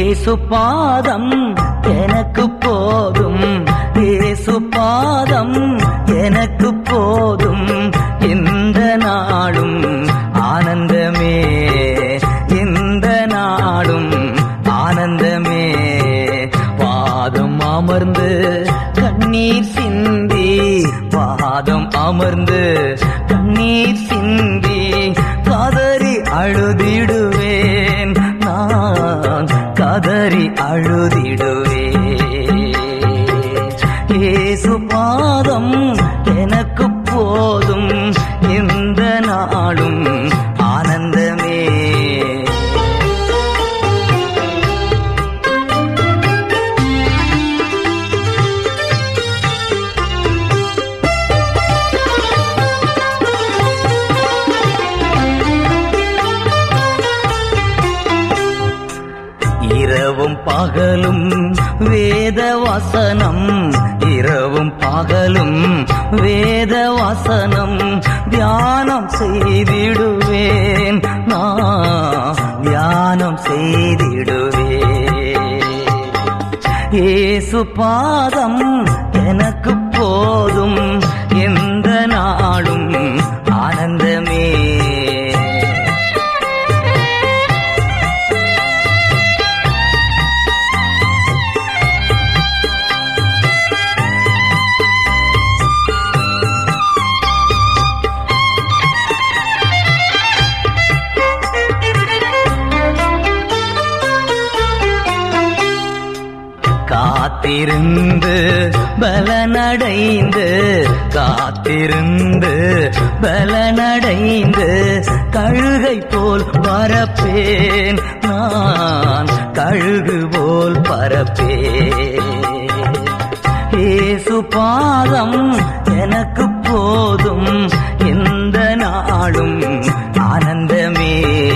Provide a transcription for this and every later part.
ஏசு பாதம் எனக்கு போதும் ஏசு பாதம் எனக்கு போதும் இந்த நாடும் ஆனந்தமே இந்த நாடும் ஆனந்தமே பாதம் அமர்ந்து கண்ணீர் சிந்தி பாதம் அமர்ந்து கண்ணீர் சிந்தி கதறி அழுதிடுவேன் நான் கதறி அழுதிடுவேன் ஏசு பாதம் எனக்கு போதும் இந்த நாடும் ஆனந்தமே இரவும் பகலும் வேத வசனம் இரவும் பகலும் வேத வசனம் தியானம் செய்திடுவேன் நான் தியானம் செய்திடுவேன் ஏசு பாதம் எனக்கு போதும் எந்த நாடும் ஆனந்தமே காத்திருந்து பலனடைந்து காத்திருந்து பலனடைந்து கழுகை போல் பரப்பேன் நான் கழுகு போல் பரப்பேன் ஏசு பாதம் எனக்கு போதும் இந்த நாடும் ஆனந்தமே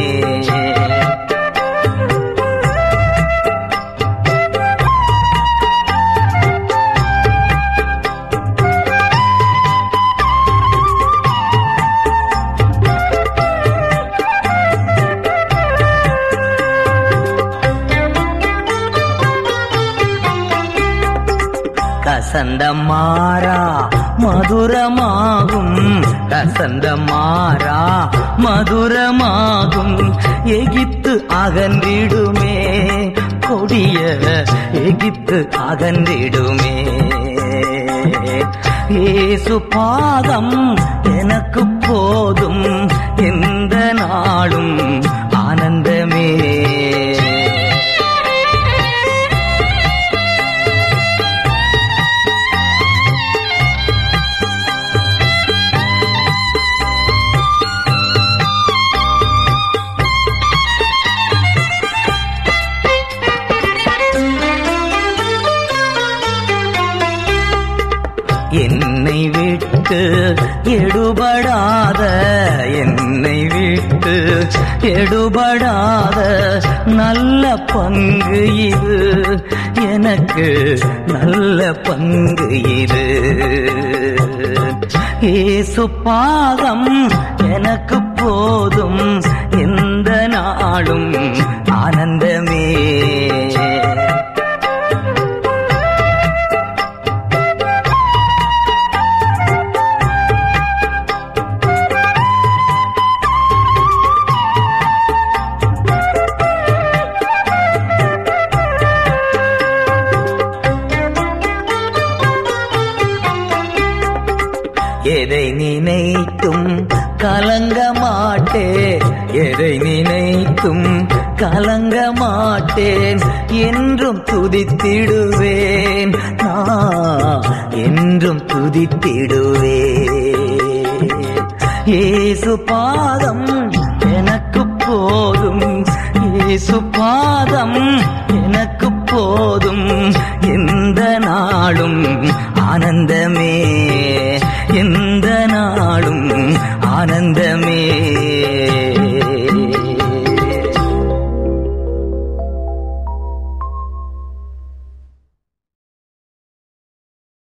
கசந்த மாறா மதுரமாகும் கசந்த மாறா மதுரமாகும் எகிப்து அகன்றிடுமே கொடிய எகிப்து அகன்றிடுமே ஏசு பாதம் எனக்கு போதும் எந்த நாடும் ஆனந்தமே என்னை விட்டு எடுபடாத என்னை விட்டு எடுபடாத நல்ல பங்கு இது எனக்கு நல்ல பங்கு இது ஏசு பாதம் எனக்கு போதும் எந்த நாளும் ஆனந்தமே எதை நினைத்தும் கலங்க மாட்டேன் எதை நினைத்தும் கலங்க மாட்டேன் என்றும் துதித்திடுவேன் நான் என்றும் துதித்திடுவேன் ஏசு பாதம் எனக்கு போதும் ஏசு பாதம்